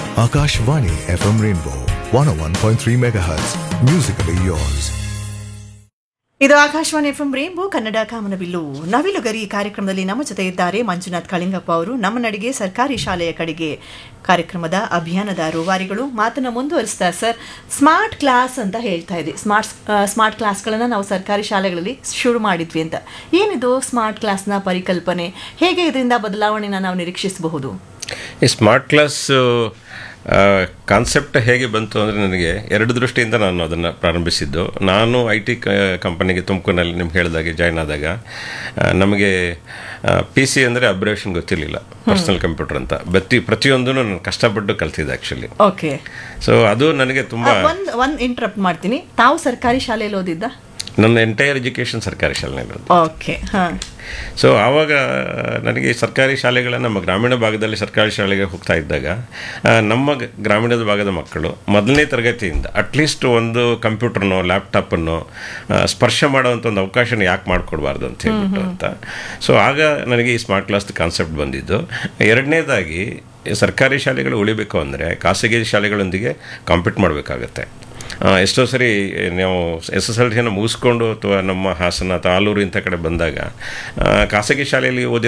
Akashvani FM Rainbow 101.3 MHz. Musically yours. ಇದು ಆಕಾಶವಾಣಿ F M rainbow Kannada Kamanabillu Navilugari ಕಾರ್ಯಕ್ರಮದಲ್ಲಿ ನಮ್ಮ ಜೊತೆ ಇದ್ದಾರೆ ಮಂಜುನಾಥ್ ಕಳಿಂಗಪ್ಪ ಅವರು ನಮ್ಮ ನಡಿಗೆ ಸರ್ಕಾರಿ ಶಾಲೆಯ ಕಡೆಗೆ ಕಾರ್ಯಕ್ರಮದ ಅಭಿಯಾನದ ರೂವಾರಿಗಳು ಮಾತನ್ನ ಮುಂದುವರಿಸ್ತಾ ಸರ್ ಸ್ಮಾರ್ಟ್ ಕ್ಲಾಸ್ ಅಂತ ಹೇಳ್ತಾ ಇದ್ವಿ ಸ್ಮಾರ್ಟ್ ಸ್ಮಾರ್ಟ್ ಕ್ಲಾಸ್ಗಳನ್ನು ನಾವು ಸರ್ಕಾರಿ ಶಾಲೆಗಳಲ್ಲಿ ಶುರು ಮಾಡಿದ್ವಿ ಅಂತ ಏನಿದು ಸ್ಮಾರ್ಟ್ ಕ್ಲಾಸ್ನ ಪರಿಕಲ್ಪನೆ ಹೇಗೆ ಇದರಿಂದ ಬದಲಾವಣೆನ ನಾವು ನಿರೀಕ್ಷಿಸಬಹುದು ಈ ಸ್ಮಾರ್ಟ್ ಕ್ಲಾಸ್ ಕಾನ್ಸೆಪ್ಟ್ ಹೇಗೆ ಬಂತು ಅಂದರೆ ನನಗೆ ಎರಡು ದೃಷ್ಟಿಯಿಂದ ನಾನು ಅದನ್ನು ಪ್ರಾರಂಭಿಸಿದ್ದು ನಾನು ಐ ಟಿ ಕಂಪನಿಗೆ ತುಮಕೂರಿನಲ್ಲಿ ನಿಮ್ಗೆ ಹೇಳಿದಾಗೆ ಜಾಯ್ನ್ ಆದಾಗ ಆ, ನಮಗೆ ಪಿ ಸಿ ಅಂದರೆ ಅಬ್ರೇಷನ್ ಗೊತ್ತಿರಲಿಲ್ಲ ಪರ್ಸನಲ್ ಕಂಪ್ಯೂಟರ್ ಅಂತ ಪ್ರತಿ ಪ್ರತಿಯೊಂದೂ ನಾನು ಕಷ್ಟಪಟ್ಟು ಕಲ್ತಿದ್ದೆ ಆ್ಯಕ್ಚುಲಿ ಓಕೆ ಸೊ ಅದು ನನಗೆ ತುಂಬ ಒಂದ್ ಒಂದ್ ಇಂಟ್ರಪ್ಟ್ ಮಾಡ್ತೀನಿ ತಾವು ಸರ್ಕಾರಿ ಶಾಲೆಯಲ್ಲಿ ಓದಿದ್ದ ನನ್ನ ಎಂಟೈರ್ ಎಜುಕೇಷನ್ ಸರ್ಕಾರಿ ಶಾಲೆಯಲ್ಲಿ ಓಕೆ ಹಾ ಸೊ ಆವಾಗ ನನಗೆ ಸರ್ಕಾರಿ ಶಾಲೆಗಳ ನಮ್ಮ ಗ್ರಾಮೀಣ ಭಾಗದಲ್ಲಿ ಸರ್ಕಾರಿ ಶಾಲೆಗೆ ಹೋಗ್ತಾ ಇದ್ದಾಗ ಆ, ನಮ್ಮ ಗ- ಗ್ರಾಮೀಣದ ಭಾಗದ ಮಕ್ಕಳು ಮೊದಲನೇ ತರಗತಿಯಿಂದ ಅಟ್ಲೀಸ್ಟ್ ಒಂದು ಕಂಪ್ಯೂಟರ್ನೋ ಲ್ಯಾಪ್ಟಾಪನ್ನು ಆ, ಸ್ಪರ್ಶ ಮಾಡುವಂಥ ಒಂದು ಅವಕಾಶನ ಯಾಕೆ ಮಾಡಿಕೊಡ್ಬಾರ್ದು ಅಂತ ಹೇಳ್ಬಿಟ್ಟು ಅಂತ ಸೊ ಆಗ ನನಗೆ ಈ ಸ್ಮಾರ್ಟ್ ಕ್ಲಾಸ್ ಕಾನ್ಸೆಪ್ಟ್ ಬಂದಿದ್ದು ಎರಡನೇದಾಗಿ ಸರ್ಕಾರಿ ಶಾಲೆಗಳು ಉಳಿಬೇಕು ಅಂದರೆ ಖಾಸಗಿ ಶಾಲೆಗಳೊಂದಿಗೆ ಕಾಂಪೀಟ್ ಮಾಡಬೇಕಾಗತ್ತೆ ಆ, ಎಷ್ಟೋ ಸರಿ ನಾವು ಎಸ್ ಎಸ್ ಎಲ್ ಸಿಯನ್ನು ಮುಗಿಸ್ಕೊಂಡು ಅಥವಾ ನಮ್ಮ ಹಾಸನ ಅಥವಾ ಆಲೂರು ಇಂಥ ಕಡೆ ಬಂದಾಗ ಆ, ಖಾಸಗಿ ಶಾಲೆಯಲ್ಲಿ ಓದಿ